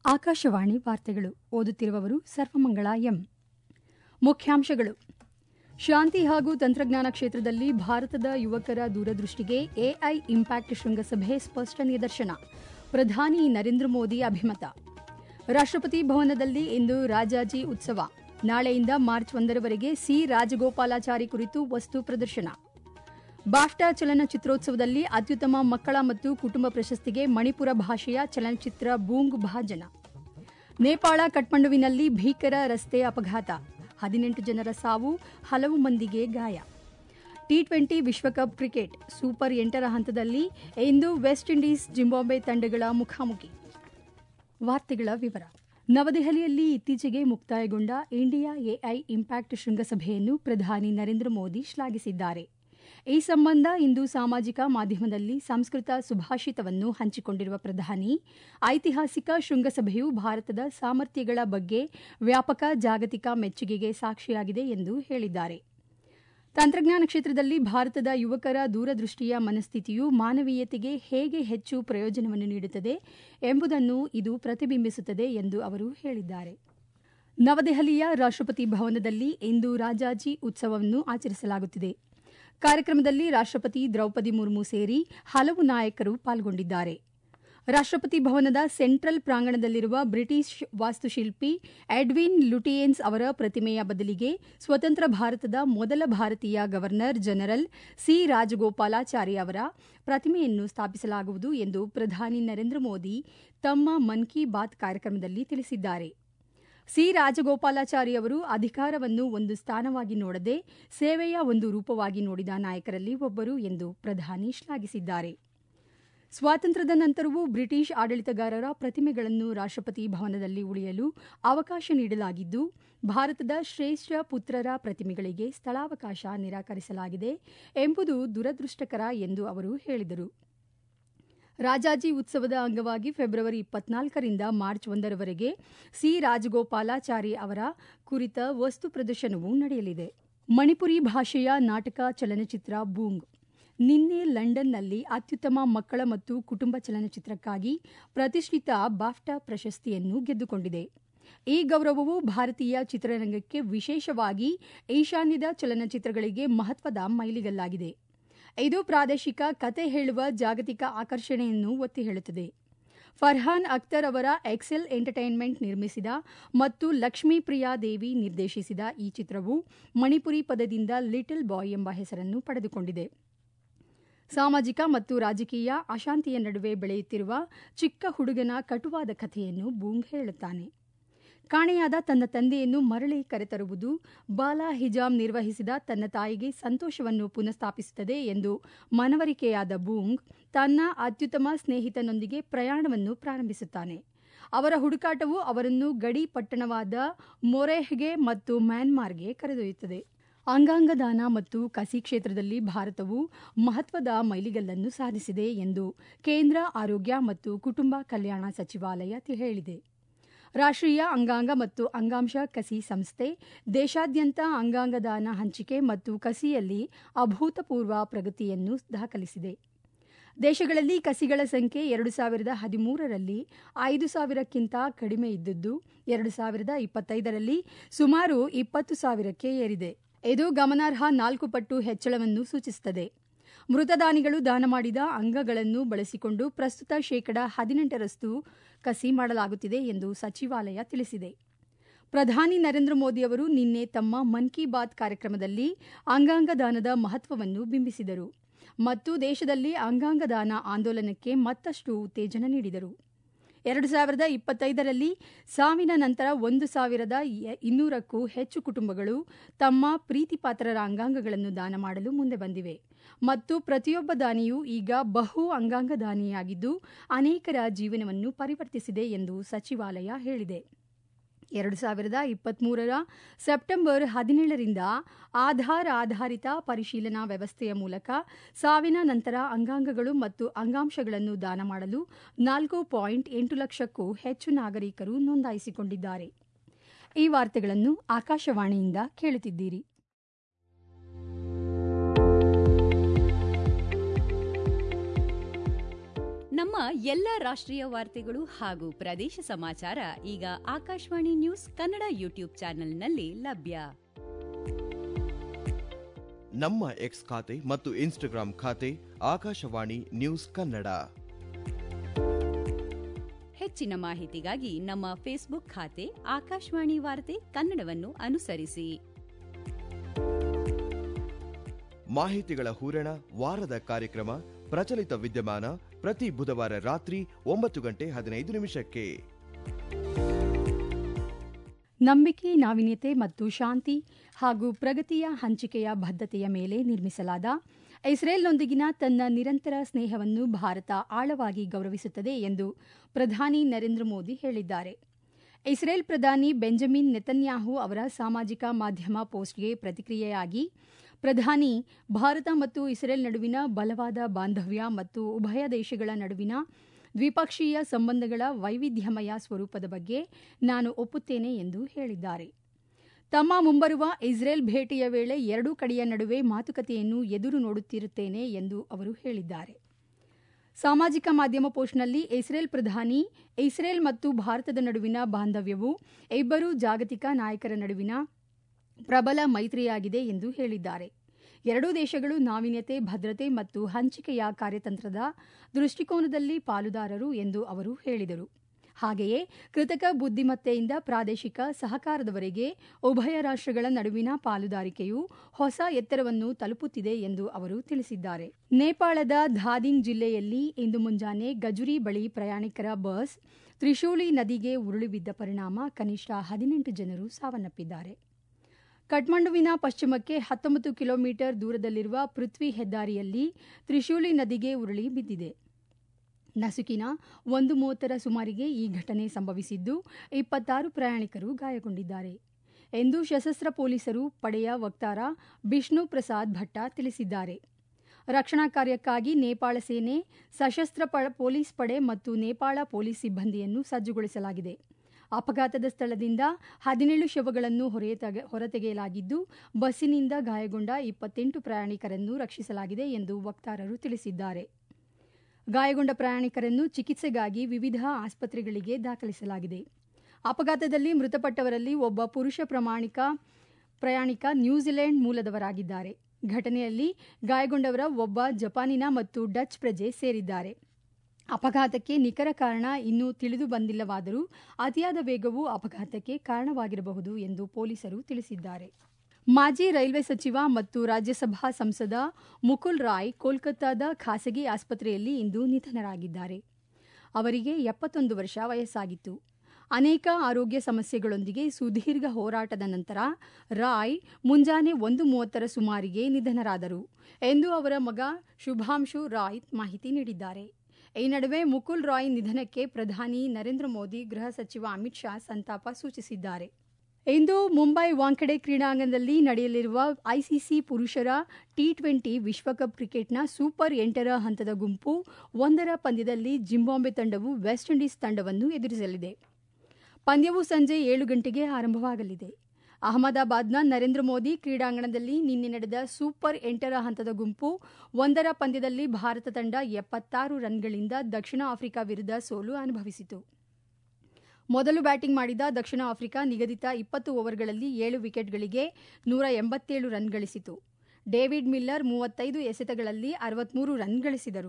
ಆಕಾಶವಾಣಿ ವಾರ್ತೆಗಳು ಓದುತ್ತಿರುವವರು ಸರ್ವಮಂಗಳ ಎಂ ಮುಖ್ಯಾಂಶಗಳು ಶಾಂತಿ ಹಾಗೂ ತಂತ್ರಜ್ಞಾನ ಕ್ಷೇತ್ರದಲ್ಲಿ ಭಾರತದ ಯುವಕರ ದೂರದೃಷ್ಟಿಗೆ ಎಐ ಇಂಪ್ಯಾಕ್ಟ್ ಶೃಂಗಸಭೆ ಸ್ಪಷ್ಟ ನಿದರ್ಶನ ಪ್ರಧಾನಿ ನರೇಂದ್ರ ಮೋದಿ ಅಭಿಮತ ರಾಷ್ಟ್ರಪತಿ ಭವನದಲ್ಲಿ ಇಂದು ರಾಜಾಜಿ ಉತ್ಸವ ನಾಳೆಯಿಂದ ಮಾರ್ಚ್ ಒಂದರವರೆಗೆ ಸಿ ರಾಜಗೋಪಾಲಾಚಾರಿ ಕುರಿತು ವಸ್ತು ಪ್ರದರ್ಶನ ಬಾಫ್ಟಾ ಚಲನಚಿತ್ರೋತ್ಸವದಲ್ಲಿ ಅತ್ಯುತ್ತಮ ಮಕ್ಕಳ ಮತ್ತು ಕುಟುಂಬ ಪ್ರಶಸ್ತಿಗೆ ಮಣಿಪುರ ಭಾಷೆಯ ಚಲನಚಿತ್ರ ಬೂಂಗ್ ಭಾಜನ ನೇಪಾಳ ಕಠ್ಮಂಡುವಿನಲ್ಲಿ ಭೀಕರ ರಸ್ತೆ ಅಪಘಾತ ಹದಿನೆಂಟು ಜನರ ಸಾವು ಹಲವು ಮಂದಿಗೆ ಗಾಯ ಟಿ ಟ್ವೆಂಟಿ ವಿಶ್ವಕಪ್ ಕ್ರಿಕೆಟ್ ಸೂಪರ್ ಎಂಟರ ಹಂತದಲ್ಲಿ ಇಂದು ವೆಸ್ಟ್ ಇಂಡೀಸ್ ಜಿಂಬಾಬ್ವೆ ತಂಡಗಳ ಮುಖಾಮುಖಿ ವಾರ್ತೆಗಳ ವಿವರ ನವದೆಹಲಿಯಲ್ಲಿ ಇತ್ತೀಚೆಗೆ ಮುಕ್ತಾಯಗೊಂಡ ಇಂಡಿಯಾ ಎಐ ಇಂಪ್ಯಾಕ್ಟ್ ಶೃಂಗಸಭೆಯನ್ನು ಪ್ರಧಾನಿ ನರೇಂದ್ರ ಮೋದಿ ಶ್ಲಾಘಿಸಿದ್ದಾರೆ ಈ ಸಂಬಂಧ ಇಂದು ಸಾಮಾಜಿಕ ಮಾಧ್ಯಮದಲ್ಲಿ ಸಂಸ್ಕೃತ ಸುಭಾಷಿತವನ್ನು ಹಂಚಿಕೊಂಡಿರುವ ಪ್ರಧಾನಿ ಐತಿಹಾಸಿಕ ಶೃಂಗಸಭೆಯು ಭಾರತದ ಸಾಮರ್ಥ್ಯಗಳ ಬಗ್ಗೆ ವ್ಯಾಪಕ ಜಾಗತಿಕ ಮೆಚ್ಚುಗೆಗೆ ಸಾಕ್ಷಿಯಾಗಿದೆ ಎಂದು ಹೇಳಿದ್ದಾರೆ ತಂತ್ರಜ್ಞಾನ ಕ್ಷೇತ್ರದಲ್ಲಿ ಭಾರತದ ಯುವಕರ ದೂರದೃಷ್ಟಿಯ ಮನಸ್ಥಿತಿಯು ಮಾನವೀಯತೆಗೆ ಹೇಗೆ ಹೆಚ್ಚು ಪ್ರಯೋಜನವನ್ನು ನೀಡುತ್ತದೆ ಎಂಬುದನ್ನು ಇದು ಪ್ರತಿಬಿಂಬಿಸುತ್ತದೆ ಎಂದು ಅವರು ಹೇಳಿದ್ದಾರೆ ನವದೆಹಲಿಯ ರಾಷ್ಟ್ರಪತಿ ಭವನದಲ್ಲಿ ಇಂದು ರಾಜಾಜಿ ಉತ್ಸವವನ್ನು ಆಚರಿಸಲಾಗುತ್ತಿದೆ ಕಾರ್ಯಕ್ರಮದಲ್ಲಿ ರಾಷ್ಟ್ರಪತಿ ದ್ರೌಪದಿ ಮುರ್ಮು ಸೇರಿ ಹಲವು ನಾಯಕರು ಪಾಲ್ಗೊಂಡಿದ್ದಾರೆ ರಾಷ್ಟ್ರಪತಿ ಭವನದ ಸೆಂಟ್ರಲ್ ಪ್ರಾಂಗಣದಲ್ಲಿರುವ ಬ್ರಿಟಿಷ್ ವಾಸ್ತುಶಿಲ್ಪಿ ಎಡ್ವಿನ್ ಲುಟಿಯೆನ್ಸ್ ಅವರ ಪ್ರತಿಮೆಯ ಬದಲಿಗೆ ಸ್ವತಂತ್ರ ಭಾರತದ ಮೊದಲ ಭಾರತೀಯ ಗವರ್ನರ್ ಜನರಲ್ ಸಿ ರಾಜಗೋಪಾಲಾಚಾರಿ ಅವರ ಪ್ರತಿಮೆಯನ್ನು ಸ್ಥಾಪಿಸಲಾಗುವುದು ಎಂದು ಪ್ರಧಾನಿ ನರೇಂದ್ರ ಮೋದಿ ತಮ್ಮ ಮನ್ ಕಿ ಬಾತ್ ಕಾರ್ಯಕ್ರಮದಲ್ಲಿ ತಿಳಿಸಿದ್ದಾರೆ ಸಿ ರಾಜಗೋಪಾಲಾಚಾರಿ ಅವರು ಅಧಿಕಾರವನ್ನು ಒಂದು ಸ್ಥಾನವಾಗಿ ನೋಡದೆ ಸೇವೆಯ ಒಂದು ರೂಪವಾಗಿ ನೋಡಿದ ನಾಯಕರಲ್ಲಿ ಒಬ್ಬರು ಎಂದು ಪ್ರಧಾನಿ ಶ್ಲಾಘಿಸಿದ್ದಾರೆ ಸ್ವಾತಂತ್ರ್ಯದ ನಂತರವೂ ಬ್ರಿಟಿಷ್ ಆಡಳಿತಗಾರರ ಪ್ರತಿಮೆಗಳನ್ನು ರಾಷ್ಟ್ರಪತಿ ಭವನದಲ್ಲಿ ಉಳಿಯಲು ಅವಕಾಶ ನೀಡಲಾಗಿದ್ದು ಭಾರತದ ಶ್ರೇಷ್ಠ ಪುತ್ರರ ಪ್ರತಿಮೆಗಳಿಗೆ ಸ್ಥಳಾವಕಾಶ ನಿರಾಕರಿಸಲಾಗಿದೆ ಎಂಬುದು ದುರದೃಷ್ಟಕರ ಎಂದು ಅವರು ಹೇಳಿದರು ರಾಜಾಜಿ ಉತ್ಸವದ ಅಂಗವಾಗಿ ಫೆಬ್ರವರಿ ಇಪ್ಪತ್ನಾಲ್ಕರಿಂದ ಮಾರ್ಚ್ ಒಂದರವರೆಗೆ ಸಿ ರಾಜಗೋಪಾಲಾಚಾರಿ ಅವರ ಕುರಿತ ವಸ್ತು ಪ್ರದರ್ಶನವೂ ನಡೆಯಲಿದೆ ಮಣಿಪುರಿ ಭಾಷೆಯ ನಾಟಕ ಚಲನಚಿತ್ರ ಬೂಂಗ್ ನಿನ್ನೆ ಲಂಡನ್ನಲ್ಲಿ ಅತ್ಯುತ್ತಮ ಮಕ್ಕಳ ಮತ್ತು ಕುಟುಂಬ ಚಲನಚಿತ್ರಕ್ಕಾಗಿ ಪ್ರತಿಷ್ಠಿತ ಬಾಫ್ಟಾ ಪ್ರಶಸ್ತಿಯನ್ನು ಗೆದ್ದುಕೊಂಡಿದೆ ಈ ಗೌರವವು ಭಾರತೀಯ ಚಿತ್ರರಂಗಕ್ಕೆ ವಿಶೇಷವಾಗಿ ಈಶಾನ್ಯದ ಚಲನಚಿತ್ರಗಳಿಗೆ ಮಹತ್ವದ ಮೈಲಿಗಲ್ಲಾಗಿದೆ ಇದು ಪ್ರಾದೇಶಿಕ ಕತೆ ಹೇಳುವ ಜಾಗತಿಕ ಆಕರ್ಷಣೆಯನ್ನು ಒತ್ತಿ ಹೇಳುತ್ತದೆ ಫರ್ಹಾನ್ ಅಖ್ತರ್ ಅವರ ಎಕ್ಸೆಲ್ ಎಂಟರ್ಟೈನ್ಮೆಂಟ್ ನಿರ್ಮಿಸಿದ ಮತ್ತು ಲಕ್ಷ್ಮೀ ಪ್ರಿಯಾ ದೇವಿ ನಿರ್ದೇಶಿಸಿದ ಈ ಚಿತ್ರವು ಮಣಿಪುರಿ ಪದದಿಂದ ಲಿಟಲ್ ಬಾಯ್ ಎಂಬ ಹೆಸರನ್ನು ಪಡೆದುಕೊಂಡಿದೆ ಸಾಮಾಜಿಕ ಮತ್ತು ರಾಜಕೀಯ ಅಶಾಂತಿಯ ನಡುವೆ ಬೆಳೆಯುತ್ತಿರುವ ಚಿಕ್ಕ ಹುಡುಗನ ಕಟುವಾದ ಕಥೆಯನ್ನು ಬೂಂಗ್ ಹೇಳುತ್ತಾನೆ ಕಾಣೆಯಾದ ತನ್ನ ತಂದೆಯನ್ನು ಮರಳಿ ಕರೆತರುವುದು ಬಾಲಾ ಹಿಜಾಮ್ ನಿರ್ವಹಿಸಿದ ತನ್ನ ತಾಯಿಗೆ ಸಂತೋಷವನ್ನು ಪುನಃಸ್ಥಾಪಿಸುತ್ತದೆ ಎಂದು ಮನವರಿಕೆಯಾದ ಬೂಂಗ್ ತನ್ನ ಅತ್ಯುತ್ತಮ ಸ್ನೇಹಿತನೊಂದಿಗೆ ಪ್ರಯಾಣವನ್ನು ಪ್ರಾರಂಭಿಸುತ್ತಾನೆ ಅವರ ಹುಡುಕಾಟವು ಅವರನ್ನು ಗಡಿ ಪಟ್ಟಣವಾದ ಮೊರೆಹ್ಗೆ ಮತ್ತು ಮ್ಯಾನ್ಮಾರ್ಗೆ ಕರೆದೊಯ್ಯುತ್ತದೆ ಅಂಗಾಂಗ ದಾನ ಮತ್ತು ಕಸಿ ಕ್ಷೇತ್ರದಲ್ಲಿ ಭಾರತವು ಮಹತ್ವದ ಮೈಲಿಗಲ್ಲನ್ನು ಸಾಧಿಸಿದೆ ಎಂದು ಕೇಂದ್ರ ಆರೋಗ್ಯ ಮತ್ತು ಕುಟುಂಬ ಕಲ್ಯಾಣ ಸಚಿವಾಲಯ ಹೇಳಿದೆ ರಾಷ್ಟ್ರೀಯ ಅಂಗಾಂಗ ಮತ್ತು ಅಂಗಾಂಶ ಕಸಿ ಸಂಸ್ಥೆ ದೇಶಾದ್ಯಂತ ಅಂಗಾಂಗ ದಾನ ಹಂಚಿಕೆ ಮತ್ತು ಕಸಿಯಲ್ಲಿ ಅಭೂತಪೂರ್ವ ಪ್ರಗತಿಯನ್ನು ದಾಖಲಿಸಿದೆ ದೇಶಗಳಲ್ಲಿ ಕಸಿಗಳ ಸಂಖ್ಯೆ ಎರಡು ಸಾವಿರದ ಹದಿಮೂರರಲ್ಲಿ ಐದು ಸಾವಿರಕ್ಕಿಂತ ಕಡಿಮೆ ಇದ್ದುದು ಎರಡು ಸಾವಿರದ ಇಪ್ಪತ್ತೈದರಲ್ಲಿ ಸುಮಾರು ಇಪ್ಪತ್ತು ಸಾವಿರಕ್ಕೆ ಏರಿದೆ ಇದು ಗಮನಾರ್ಹ ನಾಲ್ಕು ಪಟ್ಟು ಹೆಚ್ಚಳವನ್ನು ಸೂಚಿಸುತ್ತದೆ ಮೃತದಾನಿಗಳು ದಾನ ಮಾಡಿದ ಅಂಗಗಳನ್ನು ಬಳಸಿಕೊಂಡು ಪ್ರಸ್ತುತ ಶೇಕಡ ಹದಿನೆಂಟರಷ್ಟು ಕಸಿ ಮಾಡಲಾಗುತ್ತಿದೆ ಎಂದು ಸಚಿವಾಲಯ ತಿಳಿಸಿದೆ ಪ್ರಧಾನಿ ನರೇಂದ್ರ ಮೋದಿ ಅವರು ನಿನ್ನೆ ತಮ್ಮ ಮನ್ ಕಿ ಬಾತ್ ಕಾರ್ಯಕ್ರಮದಲ್ಲಿ ಅಂಗಾಂಗ ದಾನದ ಮಹತ್ವವನ್ನು ಬಿಂಬಿಸಿದರು ಮತ್ತು ದೇಶದಲ್ಲಿ ಅಂಗಾಂಗ ದಾನ ಆಂದೋಲನಕ್ಕೆ ಮತ್ತಷ್ಟು ಉತ್ತೇಜನ ನೀಡಿದರು ಎರಡು ಸಾವಿರದ ಇಪ್ಪತ್ತೈದರಲ್ಲಿ ಸಾವಿನ ನಂತರ ಒಂದು ಸಾವಿರದ ಇನ್ನೂರಕ್ಕೂ ಹೆಚ್ಚು ಕುಟುಂಬಗಳು ತಮ್ಮ ಪ್ರೀತಿಪಾತ್ರರ ಅಂಗಾಂಗಗಳನ್ನು ದಾನ ಮಾಡಲು ಮುಂದೆ ಬಂದಿವೆ ಮತ್ತು ಪ್ರತಿಯೊಬ್ಬ ದಾನಿಯೂ ಈಗ ಬಹು ಅಂಗಾಂಗ ದಾನಿಯಾಗಿದ್ದು ಅನೇಕರ ಜೀವನವನ್ನು ಪರಿವರ್ತಿಸಿದೆ ಎಂದು ಸಚಿವಾಲಯ ಹೇಳಿದೆ ಎರಡು ಸಾವಿರದ ಇಪ್ಪತ್ಮೂರರ ಸೆಪ್ಟೆಂಬರ್ ಹದಿನೇಳರಿಂದ ಆಧಾರ್ ಆಧಾರಿತ ಪರಿಶೀಲನಾ ವ್ಯವಸ್ಥೆಯ ಮೂಲಕ ಸಾವಿನ ನಂತರ ಅಂಗಾಂಗಗಳು ಮತ್ತು ಅಂಗಾಂಶಗಳನ್ನು ದಾನ ಮಾಡಲು ನಾಲ್ಕು ಪಾಯಿಂಟ್ ಎಂಟು ಲಕ್ಷಕ್ಕೂ ಹೆಚ್ಚು ನಾಗರಿಕರು ನೋಂದಾಯಿಸಿಕೊಂಡಿದ್ದಾರೆ ಈ ವಾರ್ತೆಗಳನ್ನು ಆಕಾಶವಾಣಿಯಿಂದ ಕೇಳುತ್ತಿದ್ದೀರಿ ನಮ್ಮ ನಮ್ಮ ಎಲ್ಲ ರಾಷ್ಟ್ರೀಯ ವಾರ್ತೆಗಳು ಹಾಗೂ ಪ್ರದೇಶ ಸಮಾಚಾರ ಈಗ ಆಕಾಶವಾಣಿ ನ್ಯೂಸ್ ಕನ್ನಡ ಯೂಟ್ಯೂಬ್ ಚಾನೆಲ್ನಲ್ಲಿ ಲಭ್ಯ ನಮ್ಮ ಎಕ್ಸ್ ಖಾತೆ ಮತ್ತು ಇನ್ಸ್ಟಾಗ್ರಾಂ ಖಾತೆ ಆಕಾಶವಾಣಿ ನ್ಯೂಸ್ ಕನ್ನಡ ಹೆಚ್ಚಿನ ಮಾಹಿತಿಗಾಗಿ ನಮ್ಮ ಫೇಸ್ಬುಕ್ ಖಾತೆ ಆಕಾಶವಾಣಿ ವಾರ್ತೆ ಕನ್ನಡವನ್ನು ಅನುಸರಿಸಿ ಮಾಹಿತಿಗಳ ಹೂರಣ ವಾರದ ಕಾರ್ಯಕ್ರಮ ಪ್ರಚಲಿತ ವಿದ್ಯಮಾನ ಪ್ರತಿ ಬುಧವಾರ ರಾತ್ರಿ ಒಂಬತ್ತು ಗಂಟೆ ಹದಿನೈದು ನಿಮಿಷಕ್ಕೆ ನಂಬಿಕೆ ನಾವೀನ್ಯತೆ ಮತ್ತು ಶಾಂತಿ ಹಾಗೂ ಪ್ರಗತಿಯ ಹಂಚಿಕೆಯ ಬದ್ಧತೆಯ ಮೇಲೆ ನಿರ್ಮಿಸಲಾದ ಇಸ್ರೇಲ್ನೊಂದಿಗಿನ ತನ್ನ ನಿರಂತರ ಸ್ನೇಹವನ್ನು ಭಾರತ ಆಳವಾಗಿ ಗೌರವಿಸುತ್ತದೆ ಎಂದು ಪ್ರಧಾನಿ ನರೇಂದ್ರ ಮೋದಿ ಹೇಳಿದ್ದಾರೆ ಇಸ್ರೇಲ್ ಪ್ರಧಾನಿ ಬೆಂಜಮಿನ್ ನೆತನ್ಯಾಹು ಅವರ ಸಾಮಾಜಿಕ ಮಾಧ್ಯಮ ಪೋಸ್ಟ್ಗೆ ಪ್ರತಿಕ್ರಿಯೆಯಾಗಿ ಪ್ರಧಾನಿ ಭಾರತ ಮತ್ತು ಇಸ್ರೇಲ್ ನಡುವಿನ ಬಲವಾದ ಬಾಂಧವ್ಯ ಮತ್ತು ಉಭಯ ದೇಶಗಳ ನಡುವಿನ ದ್ವಿಪಕ್ಷೀಯ ಸಂಬಂಧಗಳ ವೈವಿಧ್ಯಮಯ ಸ್ವರೂಪದ ಬಗ್ಗೆ ನಾನು ಒಪ್ಪುತ್ತೇನೆ ಎಂದು ಹೇಳಿದ್ದಾರೆ ತಮ್ಮ ಮುಂಬರುವ ಇಸ್ರೇಲ್ ಭೇಟಿಯ ವೇಳೆ ಎರಡೂ ಕಡೆಯ ನಡುವೆ ಮಾತುಕತೆಯನ್ನು ಎದುರು ನೋಡುತ್ತಿರುತ್ತೇನೆ ಎಂದು ಅವರು ಹೇಳಿದ್ದಾರೆ ಸಾಮಾಜಿಕ ಮಾಧ್ಯಮ ಪೋಸ್ಟ್ನಲ್ಲಿ ಇಸ್ರೇಲ್ ಪ್ರಧಾನಿ ಇಸ್ರೇಲ್ ಮತ್ತು ಭಾರತದ ನಡುವಿನ ಬಾಂಧವ್ಯವು ಇಬ್ಬರು ಜಾಗತಿಕ ನಾಯಕರ ನಡುವಿನ ಪ್ರಬಲ ಮೈತ್ರಿಯಾಗಿದೆ ಎಂದು ಹೇಳಿದ್ದಾರೆ ಎರಡೂ ದೇಶಗಳು ನಾವೀನ್ಯತೆ ಭದ್ರತೆ ಮತ್ತು ಹಂಚಿಕೆಯ ಕಾರ್ಯತಂತ್ರದ ದೃಷ್ಟಿಕೋನದಲ್ಲಿ ಪಾಲುದಾರರು ಎಂದು ಅವರು ಹೇಳಿದರು ಹಾಗೆಯೇ ಕೃತಕ ಬುದ್ದಿಮತ್ತೆಯಿಂದ ಪ್ರಾದೇಶಿಕ ಸಹಕಾರದವರೆಗೆ ಉಭಯ ರಾಷ್ಟ್ರಗಳ ನಡುವಿನ ಪಾಲುದಾರಿಕೆಯು ಹೊಸ ಎತ್ತರವನ್ನು ತಲುಪುತ್ತಿದೆ ಎಂದು ಅವರು ತಿಳಿಸಿದ್ದಾರೆ ನೇಪಾಳದ ಧಾದಿಂಗ್ ಜಿಲ್ಲೆಯಲ್ಲಿ ಇಂದು ಮುಂಜಾನೆ ಗಜುರಿ ಬಳಿ ಪ್ರಯಾಣಿಕರ ಬಸ್ ತ್ರಿಶೂಲಿ ನದಿಗೆ ಉರುಳಿ ಬಿದ್ದ ಪರಿಣಾಮ ಕನಿಷ್ಠ ಹದಿನೆಂಟು ಜನರು ಸಾವನ್ನಪ್ಪಿದ್ದಾರೆ ಕಠ್ಮಂಡುವಿನ ಪಶ್ಚಿಮಕ್ಕೆ ಹತ್ತೊಂಬತ್ತು ಕಿಲೋಮೀಟರ್ ದೂರದಲ್ಲಿರುವ ಪೃಥ್ವಿ ಹೆದ್ದಾರಿಯಲ್ಲಿ ತ್ರಿಶೂಲಿ ನದಿಗೆ ಉರುಳಿ ಬಿದ್ದಿದೆ ನಸುಕಿನ ಒಂದು ಮೂವತ್ತರ ಸುಮಾರಿಗೆ ಈ ಘಟನೆ ಸಂಭವಿಸಿದ್ದು ಇಪ್ಪತ್ತಾರು ಪ್ರಯಾಣಿಕರು ಗಾಯಗೊಂಡಿದ್ದಾರೆ ಎಂದು ಸಶಸ್ತ್ರ ಪೊಲೀಸರು ಪಡೆಯ ವಕ್ತಾರ ಬಿಷ್ಣು ಪ್ರಸಾದ್ ಭಟ್ಟ ತಿಳಿಸಿದ್ದಾರೆ ರಕ್ಷಣಾ ಕಾರ್ಯಕ್ಕಾಗಿ ನೇಪಾಳ ಸೇನೆ ಸಶಸ್ತ್ರ ಪೊಲೀಸ್ ಪಡೆ ಮತ್ತು ನೇಪಾಳ ಪೊಲೀಸ್ ಸಿಬ್ಬಂದಿಯನ್ನು ಸಜ್ಜುಗೊಳಿಸಲಾಗಿದೆ ಅಪಘಾತದ ಸ್ಥಳದಿಂದ ಹದಿನೇಳು ಶವಗಳನ್ನು ಹೊರತೆಗೆಯಲಾಗಿದ್ದು ಬಸ್ಸಿನಿಂದ ಗಾಯಗೊಂಡ ಇಪ್ಪತ್ತೆಂಟು ಪ್ರಯಾಣಿಕರನ್ನು ರಕ್ಷಿಸಲಾಗಿದೆ ಎಂದು ವಕ್ತಾರರು ತಿಳಿಸಿದ್ದಾರೆ ಗಾಯಗೊಂಡ ಪ್ರಯಾಣಿಕರನ್ನು ಚಿಕಿತ್ಸೆಗಾಗಿ ವಿವಿಧ ಆಸ್ಪತ್ರೆಗಳಿಗೆ ದಾಖಲಿಸಲಾಗಿದೆ ಅಪಘಾತದಲ್ಲಿ ಮೃತಪಟ್ಟವರಲ್ಲಿ ಒಬ್ಬ ಪುರುಷ ಪ್ರಮಾಣಿಕ ಪ್ರಯಾಣಿಕ ನ್ಯೂಜಿಲೆಂಡ್ ಮೂಲದವರಾಗಿದ್ದಾರೆ ಘಟನೆಯಲ್ಲಿ ಗಾಯಗೊಂಡವರ ಒಬ್ಬ ಜಪಾನಿನ ಮತ್ತು ಡಚ್ ಪ್ರಜೆ ಸೇರಿದ್ದಾರೆ ಅಪಘಾತಕ್ಕೆ ನಿಖರ ಕಾರಣ ಇನ್ನೂ ತಿಳಿದು ಬಂದಿಲ್ಲವಾದರೂ ಅತಿಯಾದ ವೇಗವು ಅಪಘಾತಕ್ಕೆ ಕಾರಣವಾಗಿರಬಹುದು ಎಂದು ಪೊಲೀಸರು ತಿಳಿಸಿದ್ದಾರೆ ಮಾಜಿ ರೈಲ್ವೆ ಸಚಿವ ಮತ್ತು ರಾಜ್ಯಸಭಾ ಸಂಸದ ಮುಕುಲ್ ರಾಯ್ ಕೋಲ್ಕತ್ತಾದ ಖಾಸಗಿ ಆಸ್ಪತ್ರೆಯಲ್ಲಿ ಇಂದು ನಿಧನರಾಗಿದ್ದಾರೆ ಅವರಿಗೆ ಎಪ್ಪತ್ತೊಂದು ವರ್ಷ ವಯಸ್ಸಾಗಿತ್ತು ಅನೇಕ ಆರೋಗ್ಯ ಸಮಸ್ಯೆಗಳೊಂದಿಗೆ ಸುದೀರ್ಘ ಹೋರಾಟದ ನಂತರ ರಾಯ್ ಮುಂಜಾನೆ ಒಂದು ಮೂವತ್ತರ ಸುಮಾರಿಗೆ ನಿಧನರಾದರು ಎಂದು ಅವರ ಮಗ ಶುಭಾಂಶು ರಾಯ್ ಮಾಹಿತಿ ನೀಡಿದ್ದಾರೆ ಈ ನಡುವೆ ಮುಕುಲ್ ರಾಯ್ ನಿಧನಕ್ಕೆ ಪ್ರಧಾನಿ ನರೇಂದ್ರ ಮೋದಿ ಗೃಹ ಸಚಿವ ಅಮಿತ್ ಶಾ ಸಂತಾಪ ಸೂಚಿಸಿದ್ದಾರೆ ಇಂದು ಮುಂಬೈ ವಾಂಖೆಡೆ ಕ್ರೀಡಾಂಗಣದಲ್ಲಿ ನಡೆಯಲಿರುವ ಐಸಿಸಿ ಪುರುಷರ ಟಿ ಟ್ವೆಂಟಿ ವಿಶ್ವಕಪ್ ಕ್ರಿಕೆಟ್ನ ಸೂಪರ್ ಎಂಟರ ಹಂತದ ಗುಂಪು ಒಂದರ ಪಂದ್ಯದಲ್ಲಿ ಜಿಂಬಾಂಬೆ ತಂಡವು ವೆಸ್ಟ್ ಇಂಡೀಸ್ ತಂಡವನ್ನು ಎದುರಿಸಲಿದೆ ಪಂದ್ಯವು ಸಂಜೆ ಏಳು ಗಂಟೆಗೆ ಆರಂಭವಾಗಲಿದೆ ಅಹಮದಾಬಾದ್ನ ನರೇಂದ್ರ ಮೋದಿ ಕ್ರೀಡಾಂಗಣದಲ್ಲಿ ನಿನ್ನೆ ನಡೆದ ಸೂಪರ್ ಎಂಟರ ಹಂತದ ಗುಂಪು ಒಂದರ ಪಂದ್ಯದಲ್ಲಿ ಭಾರತ ತಂಡ ಎಪ್ಪತ್ತಾರು ರನ್ಗಳಿಂದ ದಕ್ಷಿಣ ಆಫ್ರಿಕಾ ವಿರುದ್ಧ ಸೋಲು ಅನುಭವಿಸಿತು ಮೊದಲು ಬ್ಯಾಟಿಂಗ್ ಮಾಡಿದ ದಕ್ಷಿಣ ಆಫ್ರಿಕಾ ನಿಗದಿತ ಇಪ್ಪತ್ತು ಓವರ್ಗಳಲ್ಲಿ ಏಳು ವಿಕೆಟ್ಗಳಿಗೆ ನೂರ ಎಂಬತ್ತೇಳು ರನ್ ಗಳಿಸಿತು ಡೇವಿಡ್ ಮಿಲ್ಲರ್ ಮೂವತ್ತೈದು ಎಸೆತಗಳಲ್ಲಿ ಅರವತ್ಮೂರು ರನ್ ಗಳಿಸಿದರು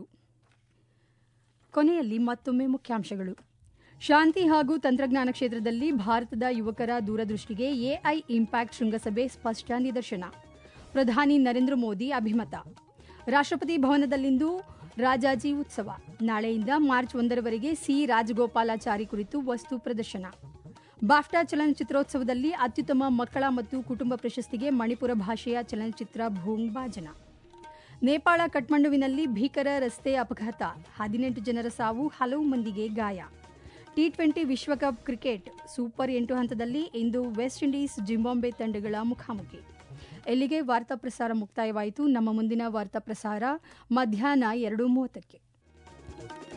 ಕೊನೆಯಲ್ಲಿ ಮತ್ತೊಮ್ಮೆ ಮುಖ್ಯಾಂಶಗಳು ಶಾಂತಿ ಹಾಗೂ ತಂತ್ರಜ್ಞಾನ ಕ್ಷೇತ್ರದಲ್ಲಿ ಭಾರತದ ಯುವಕರ ದೂರದೃಷ್ಟಿಗೆ ಎಐ ಇಂಪ್ಯಾಕ್ಟ್ ಶೃಂಗಸಭೆ ಸ್ಪಷ್ಟ ನಿದರ್ಶನ ಪ್ರಧಾನಿ ನರೇಂದ್ರ ಮೋದಿ ಅಭಿಮತ ರಾಷ್ಟ್ರಪತಿ ಭವನದಲ್ಲಿಂದು ರಾಜಾಜಿ ಉತ್ಸವ ನಾಳೆಯಿಂದ ಮಾರ್ಚ್ ಒಂದರವರೆಗೆ ಸಿ ರಾಜಗೋಪಾಲಾಚಾರಿ ಕುರಿತು ವಸ್ತು ಪ್ರದರ್ಶನ ಬಾಫ್ಟಾ ಚಲನಚಿತ್ರೋತ್ಸವದಲ್ಲಿ ಅತ್ಯುತ್ತಮ ಮಕ್ಕಳ ಮತ್ತು ಕುಟುಂಬ ಪ್ರಶಸ್ತಿಗೆ ಮಣಿಪುರ ಭಾಷೆಯ ಚಲನಚಿತ್ರ ಭೂಂಗ್ ಬಾಜನ ನೇಪಾಳ ಕಠ್ಮಂಡುವಿನಲ್ಲಿ ಭೀಕರ ರಸ್ತೆ ಅಪಘಾತ ಹದಿನೆಂಟು ಜನರ ಸಾವು ಹಲವು ಮಂದಿಗೆ ಗಾಯ ಟಿ ಟ್ವೆಂಟಿ ವಿಶ್ವಕಪ್ ಕ್ರಿಕೆಟ್ ಸೂಪರ್ ಎಂಟು ಹಂತದಲ್ಲಿ ಇಂದು ವೆಸ್ಟ್ ಇಂಡೀಸ್ ಜಿಂಬಾಂಬೆ ತಂಡಗಳ ಮುಖಾಮುಖಿ ಎಲ್ಲಿಗೆ ವಾರ್ತಾ ಪ್ರಸಾರ ಮುಕ್ತಾಯವಾಯಿತು ನಮ್ಮ ಮುಂದಿನ ವಾರ್ತಾ ಪ್ರಸಾರ ಮಧ್ಯಾಹ್ನ ಎರಡು ಮೂವತ್ತಕ್ಕೆ